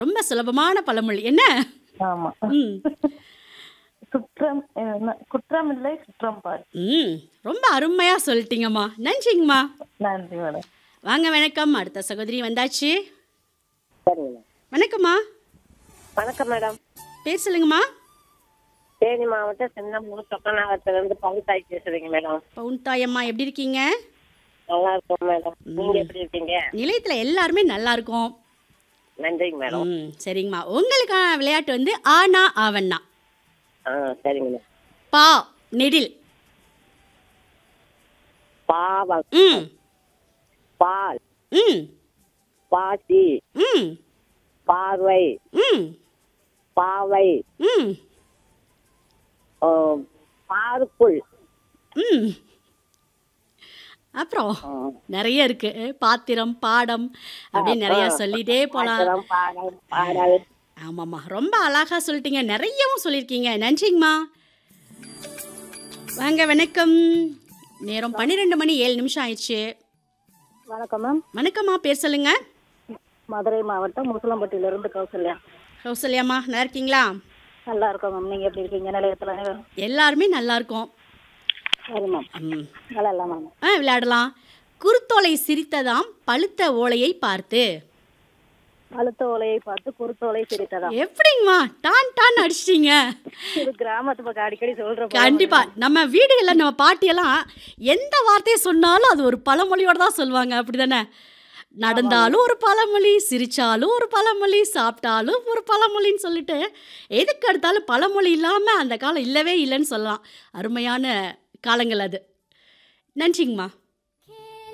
ரொம்ப சுலபமான பழமொழி என்ன ஆமா ம் குற்றம் என்ன, குற்றம் இல்லை குற்றம் பார் ம் ரொம்ப அருமையா சொல்லிட்டீங்கம்மா நன்றிங்கம்மா நன்றி மேடம் வாங்க வணக்கம் அடுத்த சகோதரி வந்தாச்சு சரிங்க வணக்கம்மா வணக்கம் மேடம் பேர் சொல்லுங்கம்மா தேனி மாவட்டம் சின்னமூர் சொக்கநாகத்துல இருந்து பகுத்தாய் பேசுறீங்க மேடம் பவுன் தாயம்மா எப்படி இருக்கீங்க நல்லா இருக்கும் மேடம் நீங்க எப்படி இருக்கீங்க நிலையத்துல எல்லாருமே நல்லா இருக்கும் நன்றிங்க மேடம் ம் சரிங்கம்மா உங்களுக்கான விளையாட்டு வந்து ஆனா ஆவண்ணா ஆ சரிங்க மேடம் பா நெடில் பாவம் ம் பால் ம் பாசி ம் பார்வை ம் பாவை ம் ஆ, பாருக்குள் ம் அப்புறம் நிறைய இருக்கு பாத்திரம் பாடம் அப்படின்னு நிறைய சொல்லிட்டே போலாம் பாத்திரம், பாடல் பாடல் ஆமாம்மா ரொம்ப அழகா சொல்லிட்டீங்க நிறையவும் சொல்லியிருக்கீங்க நன்றிங்கம்மா வாங்க வணக்கம் நேரம் பன்னிரெண்டு மணி ஏழு நிமிஷம் ஆயிடுச்சு வணக்கம் மேம் வணக்கம்மா பேர் சொல்லுங்க மதுரை மாவட்டம் முசலம்பட்டியில இருந்து கௌசல்யா கௌசல்யாம்மா நல்லா இருக்கீங்களா நல்லா இருக்கோம் மேம் நீங்க எப்படி இருக்கீங்க நிலையத்துல எல்லாருமே நல்லா இருக்கோம் சரி மேம் ம். நல்லா இல்லை மேம் ஆ விளையாடலாம் குருத்தோலை சிரித்ததாம் பழுத்த ஓலையை பார்த்து அழுத்த ஓலையை பார்த்து குருத்தோலை சிரித்ததா எப்படிங்கம்மா டான் டான் அடிச்சிட்டீங்க இது கிராமத்து பக்கம் அடிக்கடி சொல்ற கண்டிப்பா நம்ம வீடுகளில் நம்ம பாட்டியெல்லாம் எந்த வார்த்தையை சொன்னாலும் அது ஒரு பழமொழியோட தான் சொல்லுவாங்க அப்படிதானே நடந்தாலும் ஒரு பழமொழி சிரிச்சாலும் ஒரு பழமொழி சாப்பிட்டாலும் ஒரு பழமொழின்னு சொல்லிட்டு எதுக்கு எடுத்தாலும் பழமொழி இல்லாமல் அந்த காலம் இல்லவே இல்லைன்னு சொல்லலாம் அருமையான காலங்கள் அது நன்றிங்கம்மா